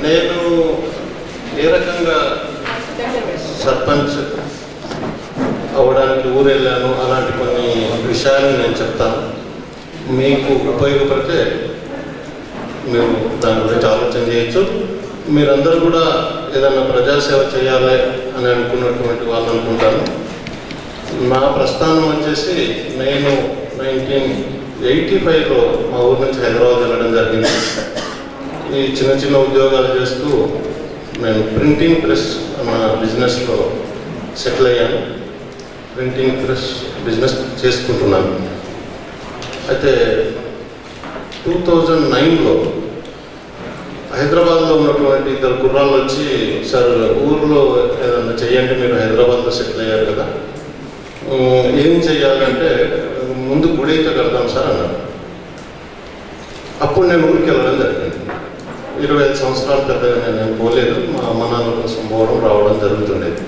నేను ఏ రకంగా సర్పంచ్ అవ్వడానికి ఊరు వెళ్ళాను అలాంటి కొన్ని విషయాలు నేను చెప్తాను మీకు ఉపయోగపడితే మీరు దాని గురించి ఆలోచన చేయొచ్చు మీరందరూ కూడా ఏదైనా ప్రజాసేవ చేయాలి అని అనుకున్నటువంటి వాళ్ళు అనుకుంటాను నా ప్రస్థానం వచ్చేసి నేను నైన్టీన్ ఎయిటీ ఫైవ్లో మా ఊరు నుంచి హైదరాబాద్ వెళ్ళడం జరిగింది ఈ చిన్న చిన్న ఉద్యోగాలు చేస్తూ నేను ప్రింటింగ్ ప్రెస్ అన్న బిజినెస్లో సెటిల్ అయ్యాను ప్రింటింగ్ ప్రెస్ బిజినెస్ చేసుకుంటున్నాను అయితే టూ థౌజండ్ నైన్లో హైదరాబాద్లో ఉన్నటువంటి ఇద్దరు కుర్రాళ్ళు వచ్చి సార్ ఊర్లో ఏదైనా చేయండి మీరు హైదరాబాద్లో సెటిల్ అయ్యారు కదా ఉమ్, ఏం చేయాలంటే ముందు గుడి అయితే కడదాం సార్ అన్నారు అప్పుడు నేను ఊరికి వెళ్ళడం జరిగింది ఇరవై ఐదు సంవత్సరాల పెద్దగా నేను నేను పోలేదు మా అమ్మ నాన్న కోసం పోవడం రావడం జరుగుతుండేది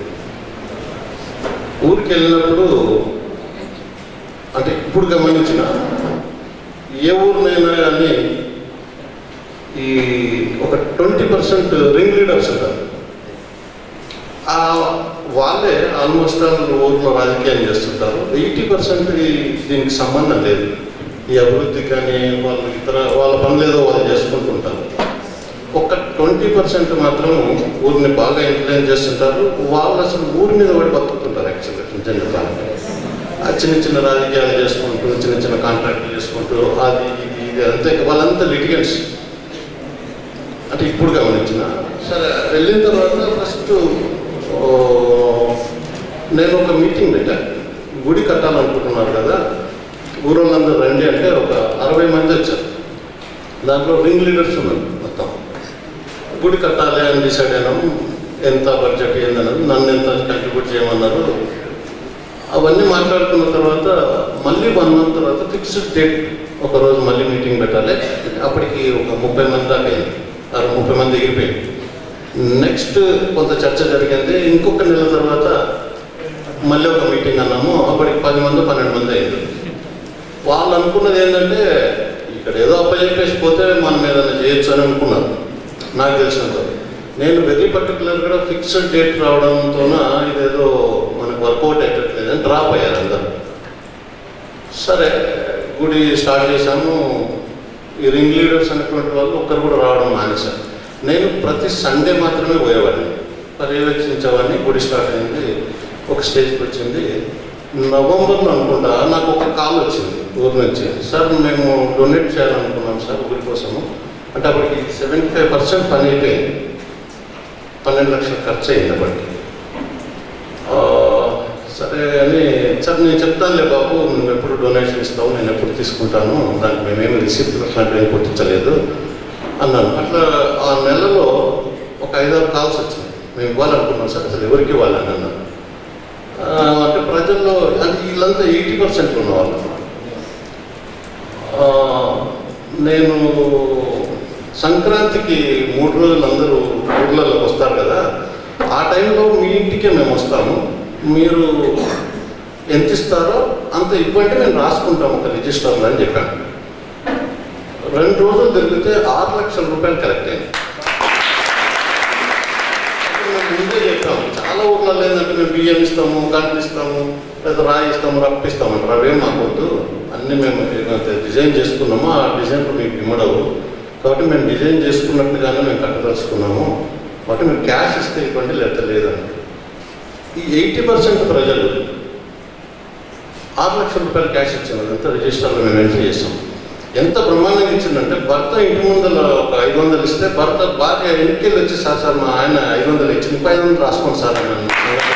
ఊరికి వెళ్ళినప్పుడు అంటే ఇప్పుడు గమనించిన ఏ ఊరినైనా కానీ ఈ ఒక ట్వంటీ పర్సెంట్ రింగ్ లీడర్స్ ఉంటారు ఆ వాళ్ళే ఆల్మోస్ట్ ఆల్ ఊర్లో రాజకీయం చేస్తుంటారు ఎయిటీ పర్సెంట్ దీనికి సంబంధం లేదు ఈ అభివృద్ధి కానీ వాళ్ళు ఇతర వాళ్ళ పనులు ఏదో వాళ్ళు చేసుకుంటుంటారు ఒక ట్వంటీ పర్సెంట్ మాత్రం ఊరిని బాగా ఇన్ఫ్లుయెన్స్ చేస్తుంటారు వాళ్ళు అసలు ఊరి మీద పడి బతుకుతుంటారు యాక్చువల్గా నిజం చెప్పాలంటే ఆ చిన్న చిన్న రాజకీయాలు చేసుకుంటూ చిన్న చిన్న కాంట్రాక్ట్లు చేసుకుంటూ అది ఇది ఇది అంతే వాళ్ళంతా లిటిగెంట్స్ అంటే ఇప్పుడు గమనించిన సరే వెళ్ళిన తర్వాత ఫస్ట్ నేను ఒక మీటింగ్ పెట్టాను గుడి కట్టాలనుకుంటున్నారు కదా ఊరోళ్ళందరూ రండి అంటే ఒక అరవై మంది వచ్చారు దాంట్లో రింగ్ లీడర్స్ ఉన్నారు మొత్తం గుడి కట్టాలి అని డిసైడ్ అయినాము ఎంత బడ్జెట్ ఏందన్నది నన్ను ఎంత కంట్రిబ్యూట్ చేయమన్నారు అవన్నీ మాట్లాడుకున్న తర్వాత మళ్ళీ వన్ మంత్ తర్వాత ఫిక్స్డ్ డేట్ ఒక రోజు మళ్ళీ మీటింగ్ పెట్టాలి అప్పటికి ఒక ముప్పై మంది దాకా అయింది ఆ ముప్పై మంది ఎగిరిపోయింది నెక్స్ట్ కొంత చర్చ జరిగింది ఇంకొక నెల తర్వాత మళ్ళీ ఒక మీటింగ్ అన్నాము అప్పటికి పది మంది పన్నెండు మంది అయింది వాళ్ళు అనుకున్నది ఏంటంటే ఇక్కడ ఏదో అప్పచెప్పేసి పోతే మనం ఏదైనా చేయొచ్చు అని అనుకున్నారు నాకు తెలిసినంత నేను వెరీ పర్టికులర్గా ఫిక్స్డ్ డేట్ రావడంతోన ఇదేదో మనకు వర్కౌట్ అయ్యట్లేదని డ్రాప్ అయ్యారు అందరు సరే గుడి స్టార్ట్ చేశాము ఈ రింగ్ లీడర్స్ అనేటువంటి వాళ్ళు ఒక్కరు కూడా రావడం మానేశారు నేను ప్రతి సండే మాత్రమే పోయేవాడిని పర్యవేక్షించేవాడిని గుడి స్టార్ట్ అయింది ఒక స్టేజ్కి వచ్చింది నవంబర్లో అనుకుంటా నాకు ఒక కాల్ వచ్చింది ఊరు నుంచి సార్ మేము డొనేట్ చేయాలనుకున్నాం సార్ ఊరి కోసము అంటే అప్పటికి సెవెంటీ ఫైవ్ పర్సెంట్ పని అయిపోయింది పన్నెండు లక్షలు ఖర్చు అయింది అప్పటికి ఆ, సరే అని సార్ నేను చెప్తానులే బాబు నువ్వు ఎప్పుడు డొనేషన్ ఇస్తావు నేను ఎప్పుడు తీసుకుంటాను దానికి మేమేమి రిసిప్ట్ అట్లాంటివి ఏం కొట్టించలేదు అన్నాను అట్లా ఆ నెలలో ఒక ఐదారు కాల్స్ వచ్చింది మేము ఇవ్వాలనుకున్నాం సార్ అసలు ఎవరికి ఇవ్వాలని అన్నాను ఆ, అంటే ప్రజల్లో అది వీళ్ళంతా ఎయిటీ పర్సెంట్ ఉన్నవాళ్ళు ఆ, నేను సంక్రాంతికి మూడు రోజులు అందరూ ఊర్లలోకి వస్తారు కదా ఆ టైంలో మీ ఇంటికే మేము వస్తాము మీరు ఎంత ఇస్తారో అంత ఇవ్వండి మేము రాసుకుంటాం ఒక రిజిస్టర్లో అని చెప్పాను రెండు రోజులు తిరిగితే ఆరు లక్షల రూపాయలు కలెక్ట్ అయింది అప్పుడు మేము ముందే చెప్పాము చాలా ఊర్లలో ఏంటంటే మేము బియ్యం ఇస్తాము గంటలు ఇస్తాము లేదా రాయి ఇస్తాము రప్పిస్తాము అంటారు అవేం మాకు వద్దు అన్నీ మేము ఏదైతే డిజైన్ చేసుకున్నామో ఆ డిజైన్లు మీకు ఇమ్మడవు కాబట్టి మేము డిజైన్ చేసుకున్నట్టుగానే మేము కట్టదలుచుకున్నాము కాబట్టి మీరు క్యాష్ ఇస్తే ఇవ్వండి లేకపోతే లేదండి ఈ ఎయిటీ పర్సెంట్ ప్రజలు ఆరు లక్షల రూపాయలు క్యాష్ ఇచ్చారు అదంతా రిజిస్టర్లో మేము ఎంట్రీ చేస్తాం ఎంత బ్రహ్మాండంగా ఇచ్చిందంటే భర్త ఇంటి ముందర ఒక ఐదు వందలు ఇస్తే భర్త భార్య ఇంటికి వచ్చి సార్ సార్ మా ఆయన ఐదు వందలు ఇచ్చి ఇంకో ఐదు వందలు రాసుకోండి సార్ అని అన్నాను.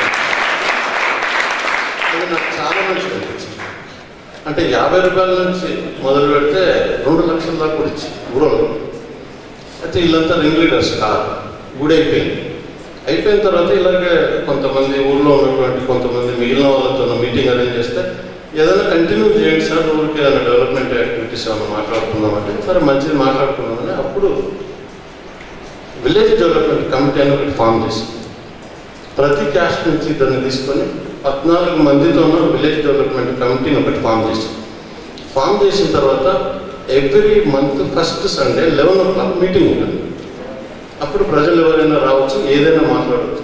అది నాకు చాలా మంచిగా అనిపించింది అంటే యాభై రూపాయల నుంచి మొదలు పెడితే రెండు లక్షల దాకా కూడా ఇచ్చి ఊరోళ్ళు అయితే వీళ్ళంతా రింగ్ లీడర్స్ కాదు గుడి అయిపోయింది అయిపోయిన తర్వాత ఇలాగే కొంతమంది ఊళ్ళో ఉన్నటువంటి కొంతమంది మిగిలిన వాళ్ళతో మీటింగ్ అరేంజ్ చేస్తే ఏదైనా కంటిన్యూ చేయండి సార్ ఊరికి ఏదైనా డెవలప్మెంట్ యాక్టివిటీస్ ఏమైనా మాట్లాడుకుందామంటే సరే మంచిది మాట్లాడుకుందామని అప్పుడు విలేజ్ డెవలప్మెంట్ కమిటీ అని ఒకటి ఫామ్ చేసింది ప్రతి క్యాస్ట్ నుంచి ఇద్దరిని తీసుకొని పద్నాలుగు మందితో విలేజ్ డెవలప్మెంట్ కమిటీని ఒకటి ఫామ్ చేసింది ఫామ్ చేసిన తర్వాత every month first Sunday eleven o'clock meeting ఉంటుంది అప్పుడు ప్రజలు ఎవరైనా రావచ్చు ఏదైనా మాట్లాడవచ్చు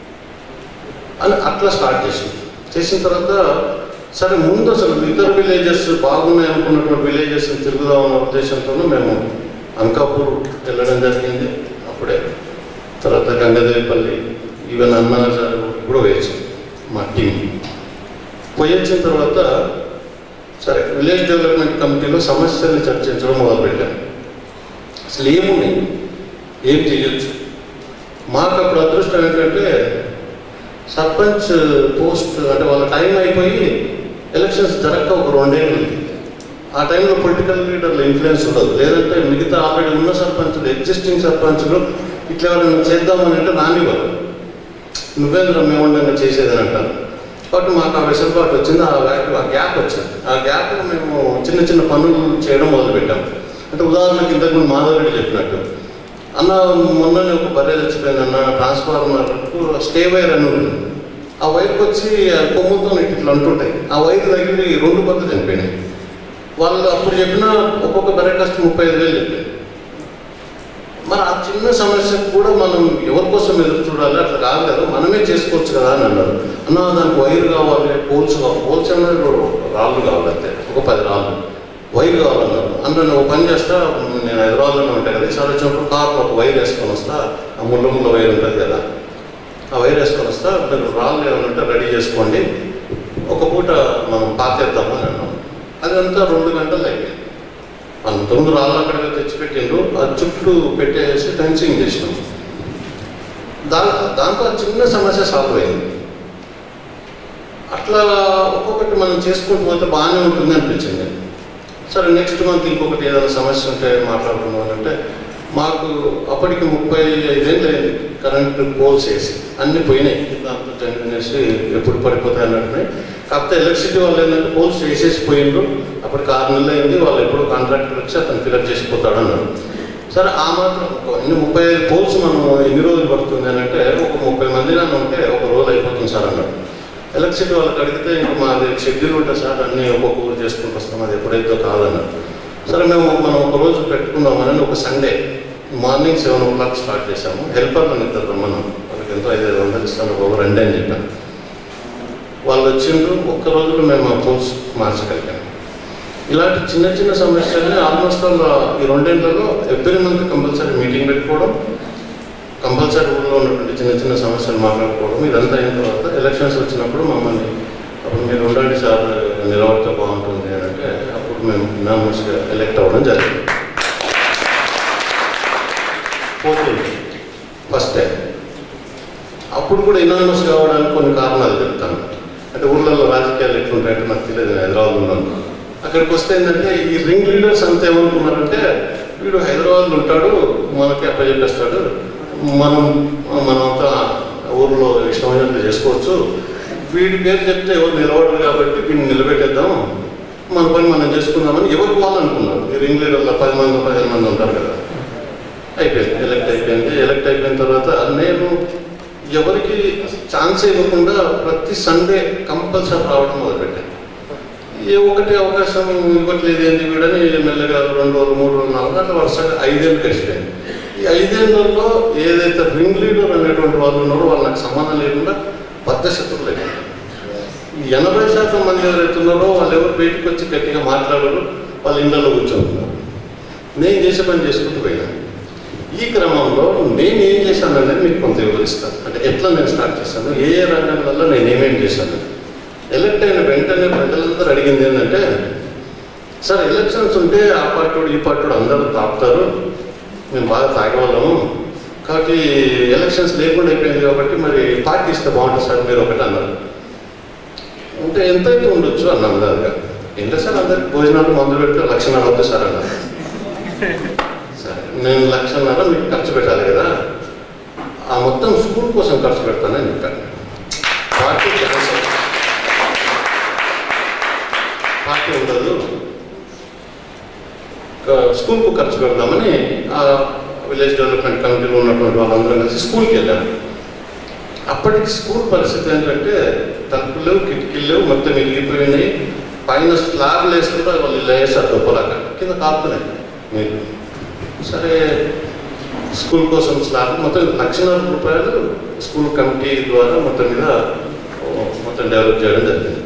అని అట్లా స్టార్ట్ చేసింది చేసిన తర్వాత సరే ముందు అసలు ఇతర విలేజెస్ బాగున్నాయి అనుకున్నటువంటి విలేజెస్ తిరుగుదామన్న ఉద్దేశంతోనూ మేము అంకాపూర్ వెళ్ళడం జరిగింది అప్పుడే తర్వాత గంగదేవిపల్లి ఈవెన్ అన్నగారు కూడా వేయించాం మా టీం పోయి వచ్చిన తర్వాత సరే విలేజ్ డెవలప్మెంట్ కమిటీలో సమస్యల్ని చర్చించడం మొదలుపెట్టాం అసలు ఏమున్నాయి ఏం చేయొచ్చు మాకు అప్పుడు అదృష్టం ఏంటంటే సర్పంచ్ పోస్ట్ అంటే వాళ్ళ టైం అయిపోయి ఎలక్షన్స్ జరగక ఒక రెండేళ్ళు ఉంది ఆ టైంలో పొలిటికల్ లీడర్ల ఇన్ఫ్లుయెన్స్ ఉండదు లేదంటే మిగతా ఆల్రెడీ ఉన్న సర్పంచులు ఎగ్జిస్టింగ్ సర్పంచులు ఇట్లా ఎవరైనా చేద్దామని అంటే రానివ్వరు నువ్వేంద్ర మేముండగా చేసేదని అంటారు కాబట్టి మాకు ఆ వెసులుబాటు వచ్చింది ఆ గ్యాప్ ఆ గ్యాప్ వచ్చింది ఆ గ్యాప్ మేము చిన్న చిన్న పనులు చేయడం మొదలుపెట్టాం అంటే ఉదాహరణకి ఇంతకుముందు మాధవరెడ్డి చెప్పినట్టు అన్న మొన్ననే ఒక బర్రె చచ్చిపోయింది అన్న ట్రాన్స్ఫార్మర్కు స్టే వైర్ అని ఉంటుంది ఆ వైర్కి వచ్చి ఆ కొమ్ముతో ఇట్లా అంటుంటాయి ఆ వైర్ తగిలి రెండు పద్ధతి చనిపోయినాయి వాళ్ళు అప్పుడు చెప్పిన ఒక్కొక్క బర్రె కష్టం ముప్పై ఐదు వేలు చెప్పారు మరి ఆ చిన్న సమస్యకు కూడా మనం ఎవరి కోసం ఎదురు చూడాలి అట్లా కాదు కదా మనమే చేసుకోవచ్చు కదా అని అన్నారు అన్న దానికి వైర్ కావాలి పోల్స్ కావాలి పోల్స్ అనేది రాళ్ళు కావాలి అంతే ఒక పది రాళ్ళు వైర్ కావాలన్నారు అన్న నువ్వు పని చేస్తా నేను హైదరాబాద్లోనే ఉంటాయి కదా ఈసారి వచ్చినప్పుడు కార్లో ఒక వైర్ వేసుకొని వస్తా ఆ ముళ్ళ ముళ్ళ వైర్ ఉంటుంది కదా ఆ వైర్ వేసుకొని వస్తా మీరు రాళ్ళు ఏమైనా ఉంటే రెడీ చేసుకోండి ఒక పూట మనం పాతేద్దాము అని అన్నాం అదంతా రెండు గంటలు అయిపోయింది పంతొమ్మిది రాళ్ళు అక్కడ తెచ్చిపెట్టిండ్రు ఆ చుట్టూ పెట్టేసి ఫెన్సింగ్ చేసినాం దా దాంతో ఆ చిన్న సమస్య సాల్వ్ అయింది అట్లా ఒక్కొక్కటి మనం చేసుకుంటూ పోతే బాగానే ఉంటుంది అనిపించింది సరే నెక్స్ట్ మంత్ ఇంకొకటి ఏదైనా సమస్య ఉంటే మాట్లాడుకుందాం అంటే మాకు అప్పటికి ముప్పై ఐదేళ్ళు అయింది కరెంట్ పోల్స్ వేసి అన్నీ పోయినాయి దాంతో జనరేసి ఎప్పుడు పడిపోతాయి అన్నట్టున్నాయి కాకపోతే ఎలక్ట్రిసిటీ వాళ్ళు ఏంటంటే పోల్స్ వేసేసి పోయిండ్రు అప్పటికి ఆరు నెలలు అయింది వాళ్ళు ఎప్పుడు కాంట్రాక్టర్ వచ్చి అతను ఫిలప్ చేసిపోతాడు అన్నారు సరే ఆ మాత్రం ఒక ఎన్ని ముప్పై ఐదు పోల్స్ మనం ఎన్ని రోజులు పడుతుంది అని అంటే ఒక ముప్పై మంది నన్ను ఉంటే ఒక రోజు అయిపోతుంది సార్ అన్నాడు ఎలక్ట్రిసిటీ వాళ్ళకి అడిగితే ఇంక మాది షెడ్యూల్ ఉంటుంది సార్ అన్నీ ఒక్కొక్క ఊరు చేసుకుంటూ వస్తాం అది ఎప్పుడైతే కాదన్నారు సరే మేము మనం ఒక రోజు పెట్టుకుందామని ఒక Sunday morning seven o'clock start చేసాము హెల్పర్లను ఇద్దరు రమ్మన్నాం వాళ్ళకి ఎంతో ఐదు ఐదు వందలు ఇస్తాను ఒక రండి అని చెప్పాను వాళ్ళు వచ్చిండ్రు ఒక్క రోజులో మేము ఆ పోల్స్ మార్చగలిగాం ఇలాంటి చిన్న చిన్న సమస్యల్ని ఆల్మోస్ట్ ఆల్ ఈ రెండేళ్లలో ఎవ్రీ మంత్ కంపల్సరీ మీటింగ్ పెట్టుకోవడం కంపల్సరీ ఊళ్ళో ఉన్నటువంటి చిన్న చిన్న సమస్యలు మాట్లాడుకోవడం ఇదంతా అయిన తర్వాత ఎలక్షన్స్ వచ్చినప్పుడు మమ్మల్ని అప్పుడు మీరు ఉండండి సార్ నిలబడితే బాగుంటుంది అని అంటే అప్పుడు మేము ఇనామస్గా ఎలక్ట్ అవ్వడం జరిగింది పోతుంది ఫస్ట్ టైం అప్పుడు కూడా ఇనామస్ కావడానికి కొన్ని కారణాలు చెప్తాను అంటే ఊళ్ళల్లో రాజకీయాలు ఎట్లుంటాయంటే నాకు తెలియదు నేను హైదరాబాద్ ఉన్నాను అక్కడికి వస్తే ఏంటంటే ఈ రింగ్ లీడర్స్ అంతా ఏమనుకున్నారంటే వీడు హైదరాబాద్లో ఉంటాడు మనకి అప్పచెప్పేస్తాడు మనం మనంతా ఊర్లో ఇష్టమైనట్టు చేసుకోవచ్చు వీడి పేరు చెప్తే ఎవరు నిలబడరు కాబట్టి వీడిని నిలబెట్టేద్దాం మన పని మనం చేసుకుందామని ఎవరు వాళ్ళు అనుకున్నారు ఈ రింగ్ లీడర్లో పది మంది పదిహేను మంది ఉంటారు కదా అయిపోయింది ఎలక్ట్ అయిపోయింది ఎలక్ట్ అయిపోయిన తర్వాత నేను ఎవరికి ఛాన్స్ ఇవ్వకుండా ప్రతి సండే కంపల్సరీ రావడం మొదలుపెట్టాను ఏ ఒకటి అవకాశం ఇవ్వట్లేదు ఏంటి వీడని మెల్లగా రెండు రోజులు మూడు రోజులు నాలుగు గంటల వరుసగా ఐదేళ్ళు గడిచిపోయింది ఈ ఐదేళ్లలో ఏదైతే రింగ్ లీడర్ అనేటువంటి వాళ్ళు ఉన్నారో వాళ్ళు నాకు సంబంధం లేకుండా బద్ద శత్రువులు అయిపోయారు ఈ ఎనభై శాతం మంది ఎవరైతే ఉన్నారో వాళ్ళు ఎవరు బయటకు వచ్చి గట్టిగా మాట్లాడరు వాళ్ళ ఇళ్ళలో కూర్చోంటున్నారు నేను చేసే పని చేసుకుంటూ పోయినా ఈ క్రమంలో నేను ఏం చేశాననేది మీకు కొంత వివరిస్తాను అంటే ఎట్లా నేను స్టార్ట్ చేశాను ఏ ఏ రంగంలో నేను ఏమేం చేశాను ఎలక్ట్ అయిన వెంటనే ప్రజలందరూ అడిగింది ఏంటంటే సార్ ఎలక్షన్స్ ఉంటే ఆ పార్టీడు ఈ పార్టీడు అందరూ తాపుతారు మేము బాగా తాగేవాళ్ళము కాబట్టి ఎలక్షన్స్ లేకుండా అయిపోయింది కాబట్టి మరి పార్టీ ఇస్తే బాగుంటుంది సార్ మీరు ఒకటి అన్నారు అంటే ఎంత అయితే ఉండొచ్చు అన్నాం దానిగా ఏంటో సార్ అందరికి భోజనాలు మందు పెడితే లక్షణాలు అవుతాయి సార్ అన్నారు సరే నేను లక్షన్నర మీకు ఖర్చు పెట్టాలి కదా ఆ మొత్తం స్కూల్ కోసం ఖర్చు పెడతానని చెప్పాను పార్టీ క్యాన్సల్ పార్టీ ఉండదు స్కూల్కు ఖర్చు పెడదామని ఆ విలేజ్ డెవలప్మెంట్ కమిటీలో ఉన్నటువంటి వాళ్ళందరం కలిసి స్కూల్కి వెళ్ళాను అప్పటికి స్కూల్ పరిస్థితి ఏంటంటే తలుపులు లేవు కిటికీలు లేవు మొత్తం మిగిలిపోయినాయి పైన స్లాబ్లు వేసుకుంటే వాళ్ళు ఇలా వేసారు దుప్పలాగా కింద కాపుతున్నాయి మీరు సరే స్కూల్ కోసం స్లాబ్ మొత్తం లక్షన్నర రూపాయలు స్కూల్ కమిటీ ద్వారా మొత్తం మీద ఓ, మొత్తం డెవలప్ చేయడం జరిగింది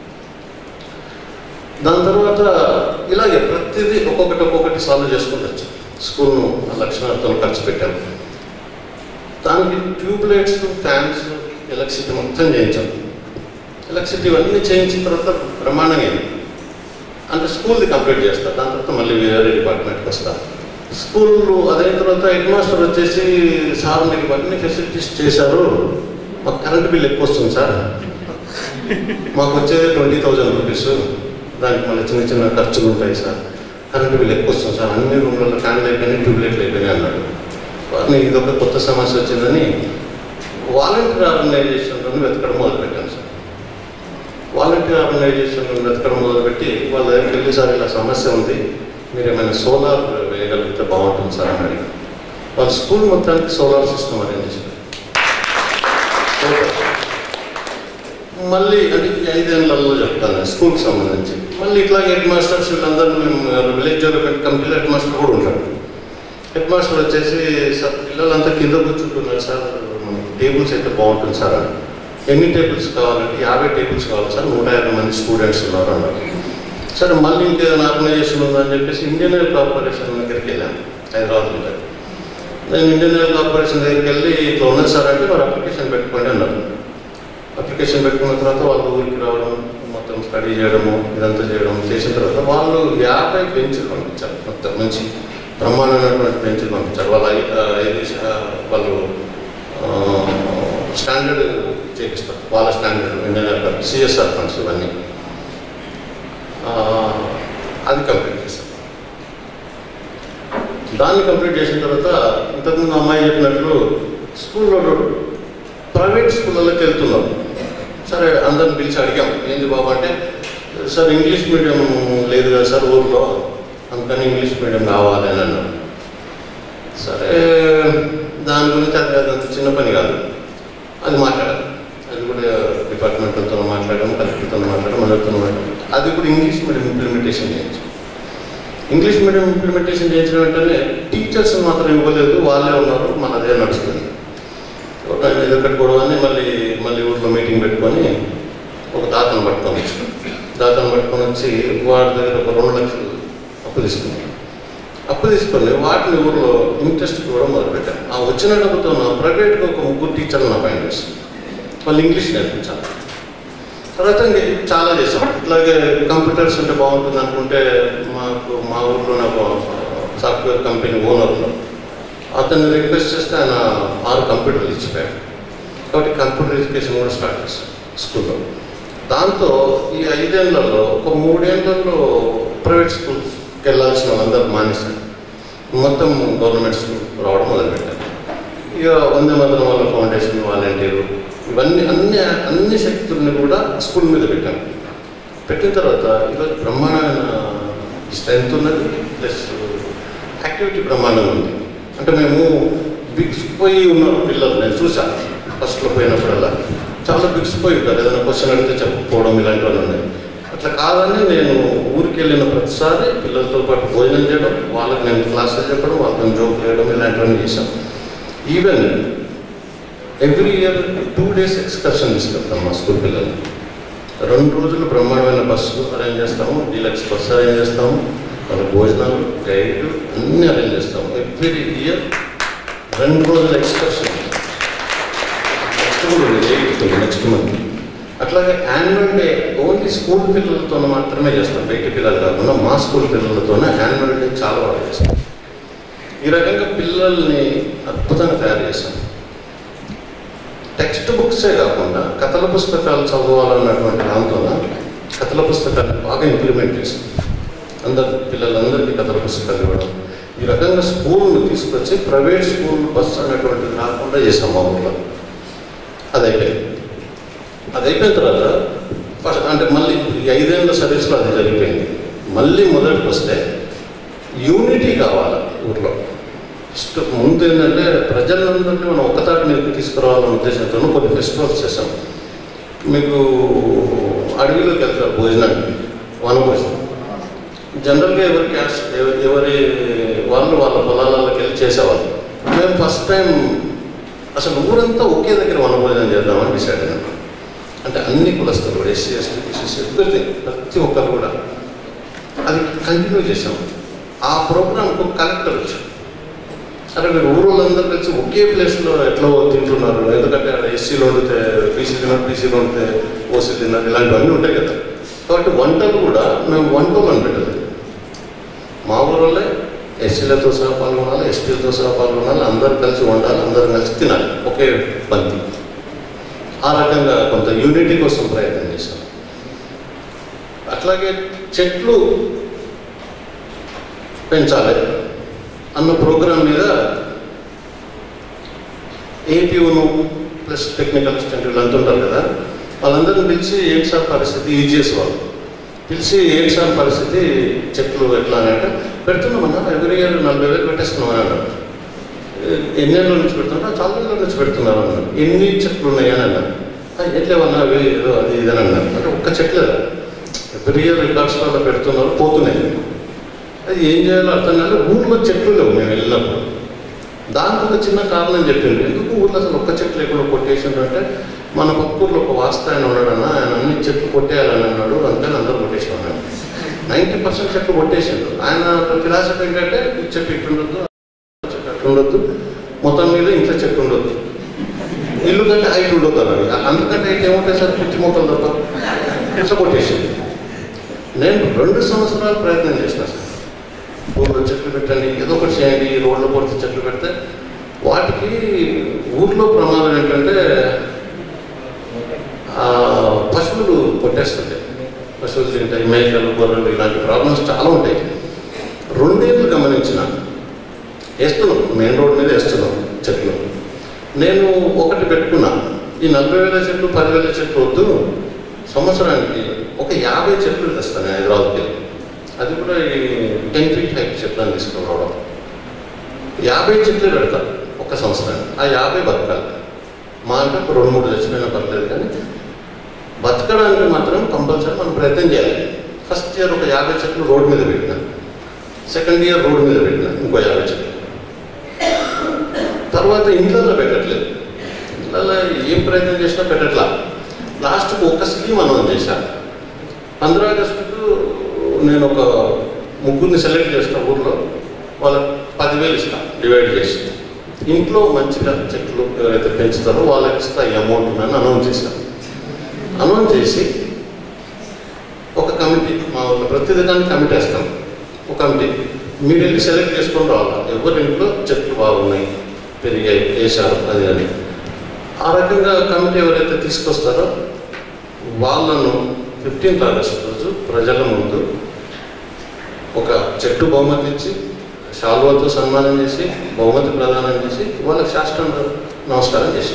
దాని తర్వాత ఇలాగే ప్రతిదీ ఒక్కొక్కటి ఒక్కొక్కటి సాల్వ్ చేసుకుంటూ వచ్చాం స్కూల్ను ఆ లక్షణాలతో ఖర్చు పెట్టాము దానికి ట్యూబ్ లైట్స్ ఫ్యాన్స్ ఎలక్ట్రిసిటీ మొత్తం చేయించాం ఎలక్ట్రిసిటీ ఇవన్నీ చేయించిన తర్వాత బ్రహ్మాండంగా అయింది అంటే స్కూల్ది కంప్లీట్ చేస్తా దాని తర్వాత మళ్ళీ వేరే డిపార్ట్మెంట్కి వస్తా స్కూల్ అదైన తర్వాత హెడ్ మాస్టర్ వచ్చేసి సార్ మీకు ఇవన్నీ ఫెసిలిటీస్ చేశారు మాకు కరెంట్ బిల్ ఎక్కువ వస్తుంది సార్ మాకు వచ్చేది ట్వంటీ థౌజండ్ రూపీస్ దానికి మళ్ళీ చిన్న చిన్న ఖర్చులు ఉంటాయి సార్ కరెంట్ బిల్ ఎక్కువ వస్తుంది సార్ అన్ని రూమ్లలో ఫ్యాన్లు అయిపోయినాయి ట్యూబ్లైట్లు అయిపోయినాయి అన్నాడు వారిని ఇది ఒక కొత్త సమస్య వచ్చిందని వాలంటీర్ ఆర్గనైజేషన్లో వెతకడం మొదలుపెట్టాను సార్ వాలంటీర్ ఆర్గనైజేషన్లో వెతకడం మొదలుపెట్టి వాళ్ళ దగ్గరికి వెళ్ళి సార్ ఇలా సమస్య ఉంది మీరు ఏమైనా సోలార్ వేయగలిగితే బాగుంటుంది సార్ అని అడిగారు వాళ్ళ స్కూల్ మొత్తానికి సోలార్ సిస్టమ్ అరేంజ్ చేశారు మళ్ళీ అంటే ఈ ఐదేళ్లలో చెప్తాను నేను స్కూల్కి సంబంధించి మళ్ళీ ఇట్లా హెడ్ మాస్టర్స్ వీళ్ళందరూ మేము విలేజ్ డెవలప్మెంట్ కమిటీలో హెడ్ మాస్టర్ కూడా ఉంటారు హెడ్ మాస్టర్ వచ్చేసి సార్ పిల్లలంతా కింద కూర్చుంటున్నారు సార్ మనకి టేబుల్స్ అయితే బాగుంటుంది సార్ అని ఎన్ని టేబుల్స్ కావాలంటే యాభై టేబుల్స్ కావాలి సార్ నూట యాభై మంది స్టూడెంట్స్ ఉన్నారు అన్నారు సరే మళ్ళీ ఇంకేదైనా ఆర్గనైజేషన్ ఉందని చెప్పేసి ఇండియన్ ఆయిల్ కార్పొరేషన్ దగ్గరికి వెళ్ళాను హైదరాబాద్లో నేను ఇండియన్ ఆయిల్ కార్పొరేషన్ దగ్గరికి వెళ్ళి ఇట్లా ఉన్నది సార్ అంటే వారు అప్లికేషన్ పెట్టుకోండి అన్నారు అప్లికేషన్ పెట్టుకున్న తర్వాత వాళ్ళు ఊరికి రావడం మొత్తం స్టడీ చేయడము ఇదంతా చేయడం చేసిన తర్వాత వాళ్ళు యాభై బెంచ్లు పంపించారు మొత్తం మంచి బ్రహ్మాండమైనటువంటి బెంచ్లు పంపించారు వాళ్ళ ఐ- ఆ, ఇది ఆ, వాళ్ళు స్టాండర్డ్ చేపిస్తారు వాళ్ళ స్టాండర్డ్ ఇండియన్ సిఎస్ఆర్ ఫండ్స్ ఇవన్నీ ఆ, అది కంప్లీట్ చేశారు దాన్ని కంప్లీట్ చేసిన తర్వాత ఇంతకుముందు అమ్మాయి చెప్పినట్లు స్కూల్లో ప్రైవేట్ స్కూళ్ళలోకి వెళ్తున్నాం సరే అందరిని పిలిచి అడిగాం ఏంది బాబు అంటే సార్ ఇంగ్లీష్ మీడియం లేదు కదా సార్ ఊర్లో అందుకని ఇంగ్లీష్ మీడియం కావాలి అని అన్నారు సరే దాని గురించి అది అది అంత చిన్న పని కాదు అది మాట్లాడాలి అది కూడా డిపార్ట్మెంట్తో మాట్లాడాము కలెక్టర్తో మాట్లాడాము అందరితో మాట్లాడాము అది కూడా ఇంగ్లీష్ మీడియం ఇంప్లిమెంటేషన్ చేయించాం ఇంగ్లీష్ మీడియం ఇంప్లిమెంటేషన్ చేయించిన వెంటనే టీచర్స్ మాత్రం ఇవ్వలేదు వాళ్ళే ఉన్నారు మనదే నడుస్తుంది ఒక ఏదో పెట్టుకోవడం మళ్ళీ మళ్ళీ ఊర్లో మీటింగ్ పెట్టుకొని ఒక దాతను పట్టుకొని వచ్చాం దాతను పట్టుకొని వచ్చి వాడి దగ్గర ఒక రెండు లక్షలు అప్పు తీసుకున్నాం అప్పు తీసుకొని వాటిని ఊర్లో ఇంట్రెస్ట్ కూడా మొదలుపెట్టాం ఆ వచ్చిన డబ్బుతో ప్రైవేట్గా ఒక ముగ్గురు టీచర్లను అపాయింట్ చేస్తాం వాళ్ళు ఇంగ్లీష్ నేర్పించాలి తర్వాత ఇంక చాలా చేసాం ఇట్లాగే కంప్యూటర్స్ ఉంటే బాగుంటుంది అనుకుంటే మాకు మా ఊర్లో నాకు సాఫ్ట్వేర్ కంపెనీ ఓనర్ ఉన్నారు అతన్ని రిక్వెస్ట్ చేస్తే ఆయన ఆరు కంప్యూటర్లు ఇచ్చిపోయాడు కాబట్టి కంప్యూటర్ ఎడ్యుకేషన్ కూడా స్టార్ట్ చేశాం స్కూల్లో దాంతో ఈ ఐదేళ్లలో ఒక మూడేళ్లలో ప్రైవేట్ స్కూల్స్కి వెళ్ళాల్సిన వాళ్ళందరూ మానేశారు మొత్తం గవర్నమెంట్ స్కూల్ రావడం మొదలుపెట్టారు ఇక వందే మాత్రం వాళ్ళ ఫౌండేషన్ వాలంటీరు ఇవన్నీ అన్ని అన్ని శక్తుల్ని కూడా స్కూల్ మీద పెట్టాం పెట్టిన తర్వాత ఈరోజు బ్రహ్మాండమైన స్ట్రెంత్ ఉన్నది ప్లస్ యాక్టివిటీ బ్రహ్మాండంగా ఉంది అంటే మేము బిగిసిపోయి ఉన్నారు పిల్లలు నేను చూశాను ఫస్ట్లో పోయినప్పుడల్లా చాలా బిగిసిపోయి ఉంటారు ఏదైనా క్వశ్చన్ అడిగితే చెప్పకపోవడం ఇలాంటివన్నీ ఉన్నాయి అట్లా కాదని నేను ఊరికి వెళ్ళిన ప్రతిసారి పిల్లలతో పాటు భోజనం చేయడం వాళ్ళకి నేను క్లాసులు చెప్పడం వాళ్ళతో జోక్ చేయడం ఇలాంటివన్నీ చేశాం even every year two days excursion తీసుకెళ్తాం మా స్కూల్ పిల్లలు రెండు రోజులు బ్రహ్మాండమైన బస్సు అరేంజ్ చేస్తాము డీలక్స్ బస్సు అరేంజ్ చేస్తాము వాళ్ళ భోజనాలు గైడ్ అన్నీ అరేంజ్ చేస్తాము ఎవ్రీ ఇయర్ రెండు రోజుల ఎక్స్కర్షన్ నెక్స్ట్ కూడా ఎయిత్ నెక్స్ట్ మంత్ అట్లాగే యాన్యువల్ డే ఓన్లీ స్కూల్ పిల్లలతో మాత్రమే చేస్తాం బయట పిల్లలు కాకుండా మా స్కూల్ పిల్లలతోనే యాన్యువల్ డే చాలా బాగా చేస్తాం ఈ రకంగా పిల్లల్ని అద్భుతంగా తయారు చేశాం టెక్స్ట్ బుక్సే కాకుండా కథల పుస్తకాలు చదవాలన్నటువంటి దాంతో కథల పుస్తకాన్ని బాగా ఇంప్లిమెంట్ చేశాం అందరు పిల్లలందరికీ కథల పుస్తకాలు ఇవ్వడం ఈ రకంగా స్కూల్ను తీసుకొచ్చి ప్రైవేట్ స్కూల్ బస్ అనేటువంటిది రాకుండా చేసాం మా ఊళ్ళో అది అయిపోయింది అది అయిపోయిన తర్వాత ఫస్ట్ అంటే మళ్ళీ ఈ ఐదేళ్ల సర్వీస్లో అది జరిగిపోయింది మళ్ళీ మొదటికి వస్తే యూనిటీ కావాలి ఊర్లో ఫస్ట్ ముందు ఏంటంటే ప్రజలందరినీ మనం ఒక్కతాటి మీదకి తీసుకురావాలనే ఉద్దేశంతో కొన్ని ఫెస్టివల్స్ చేసాం మీకు అడవిలోకి వెళ్తారు భోజనానికి వనభోజనం జనరల్గా ఎవరి క్యాస్ట్ ఎవ- ఎవరి వాళ్ళు వాళ్ళ పొలాలకి వెళ్ళి చేసేవాళ్ళు మేము ఫస్ట్ టైం అసలు ఊరంతా ఒకే దగ్గర వనభోజనం చేద్దామని డిసైడ్ అయినాం అంటే అన్ని కులస్తులు కూడా ఎస్సీ ఎస్టీ బీసీసీ ఎవ్రీథింగ్ ప్రతి ఒక్కరు కూడా అది కంటిన్యూ చేసాం ఆ ప్రోగ్రామ్కు కలెక్టర్ వచ్చాం సరే మీరు ఊరోళ్ళందరూ కలిసి ఒకే ప్లేస్లో ఎట్లా తింటున్నారు ఎందుకంటే అక్కడ ఎస్సీలో ఉండితే బీసీ తిన్నారు బీసీలో ఉండితే ఓసీ తిన్నారు ఇలాంటివన్నీ ఉంటాయి కదా కాబట్టి వంటలు కూడా మేము వంటలు అని పెట్టలేదు మా ఊళ్ళో ఎస్సీలతో సహా పాల్గొనాలి ఎస్టీలతో సహా పాల్గొనాలి అందరు కలిసి వండాలి అందరు కలిసి తినాలి ఒకే బంతి ఆ రకంగా కొంత యూనిటీ కోసం ప్రయత్నం చేశాం అట్లాగే చెట్లు పెంచాలి అన్న ప్రోగ్రాం మీద ఏపీఓను ప్లస్ టెక్నికల్ అసిస్టెంట్ వీళ్ళంతా ఉంటారు కదా వాళ్ళందరిని పిలిచి ఏంటి సార్ పరిస్థితి ఈజీఎస్ వాళ్ళు పిలిచి ఏంటి సార్ పరిస్థితి చెట్లు ఎట్లా అని అంటే పెడుతున్నామన్నా ఎవ్రీ ఇయర్ నలభై వేలు పెట్టేస్తున్నామని అన్నారు ఎన్నేళ్ళ నుంచి పెడుతున్నా చాలా ఏళ్ళ నుంచి పెడుతున్నారు అన్నారు ఎన్ని చెట్లు ఉన్నాయని అన్నారు "ఆ, ఎట్లేవన్నా అవి ఏదో అది ఇదని అన్నారు అంటే ఒక్క చెట్లేదా ఎవ్రీ ఇయర్ రికార్డ్స్లో అలా పెడుతున్నారు పోతున్నాయి అది ఏం చేయాలో అర్థం కాదు ఊర్లో చెట్లు లేవు మేము వెళ్ళినప్పుడు దానికి ఒక చిన్న కారణం చెప్పింది ఎందుకు ఊర్లో అసలు ఒక్క చెట్లు లేకుండా కొట్టేసిండ్రు అంటే మన పక్కూర్లో ఒక వాస్త ఆయన ఉన్నాడన్న ఆయన అన్ని చెట్లు కొట్టేయాలని అన్నాడు అందుకని అందరూ కొట్టేసి ఉన్నాడు నైంటీ పర్సెంట్ చెట్లు కొట్టేసిండు ఆయన ఫిలాసఫీ ఏంటంటే ఈ చెట్టు ఇటు ఉండొద్దు ఆ చెట్టు అటు ఉండొద్దు మొత్తం మీద ఇంట్లో చెట్టు ఉండొద్దు ఇల్లు కంటే హైట్ ఉండొద్దు అన్నాడు అందుకంటే హైట్ ఏముంటాయి సార్ పిచ్చి మొక్కలు తప్ప ఇట్లా కొట్టేసింది నేను రెండు సంవత్సరాలు ప్రయత్నం చేసిన సార్ ఊళ్ళో చెట్లు పెట్టండి ఏదో ఒకటి చేయండి రోడ్ల పొడితే చెట్లు పెడితే వాటికి ఊర్లో ప్రమాదం ఏంటంటే ఆ, పశువులు కొట్టేస్తుంటాయి పశువులు తింటాయి మేకలు గొర్రెలు ఇలాంటి ప్రాబ్లమ్స్ చాలా ఉంటాయి రెండేళ్ళు గమనించిన వేస్తున్నాం మెయిన్ రోడ్ మీద వేస్తున్నాం చెట్లు నేను ఒకటి పెట్టుకున్నా ఈ నలభై వేల చెట్లు పదివేల చెట్లు వద్దు సంవత్సరానికి ఒక యాభై చెట్లు తెస్తాను హైదరాబాద్కి అది కూడా ఈ టెన్ ఫీట్ హైట్ చెట్లను తీసుకుని రావడం యాభై చెట్లు పెడతారు ఒక సంవత్సరానికి ఆ యాభై బతకాలి మా అంటే ఒక రెండు మూడు చచ్చిపోయినా పర్లేదు కానీ బతకడానికి మాత్రం కంపల్సరీ మనం ప్రయత్నం చేయాలి ఫస్ట్ ఇయర్ ఒక యాభై చెట్లు రోడ్ మీద పెట్టిన సెకండ్ ఇయర్ రోడ్ మీద పెట్టిన ఇంకో యాభై చెట్లు తర్వాత ఇంట్లో పెట్టట్లేదు ఇళ్ళలో ఏం ప్రయత్నం చేసినా పెట్టట్లా లాస్ట్కి ఒక స్కీమ్ అనౌన్స్ చేశాను పంద్రా ఆగస్టుకు నేను ఒక ముగ్గురిని సెలెక్ట్ చేసిన ఊర్లో వాళ్ళకి పదివేలు ఇస్తాను డివైడ్ చేసి ఇంట్లో మంచిగా చెట్లు ఎవరైతే పెంచుతారో వాళ్ళకి ఇస్తా ఈ అమౌంట్ ఉందని అనౌన్స్ చేశాను అనౌన్స్ చేసి ఒక కమిటీ మా ఊళ్ళో ప్రతి దానికి కమిటీ వేస్తాం ఒక కమిటీ మీరు వెళ్ళి సెలెక్ట్ చేసుకొని రావాలి ఎవరి ఇంట్లో చెట్లు బాగున్నాయి పెరిగాయి వేశారు అది అని ఆ రకంగా కమిటీ ఎవరైతే తీసుకొస్తారో వాళ్ళను ఫిఫ్టీన్త్ ఆగస్ట్ రోజు ప్రజల ముందు ఒక చెట్టు బహుమతి ఇచ్చి శాల్వాతో సన్మానం చేసి బహుమతి ప్రదానం చేసి వాళ్ళకి శాస్త్రం నమస్కారం చేసి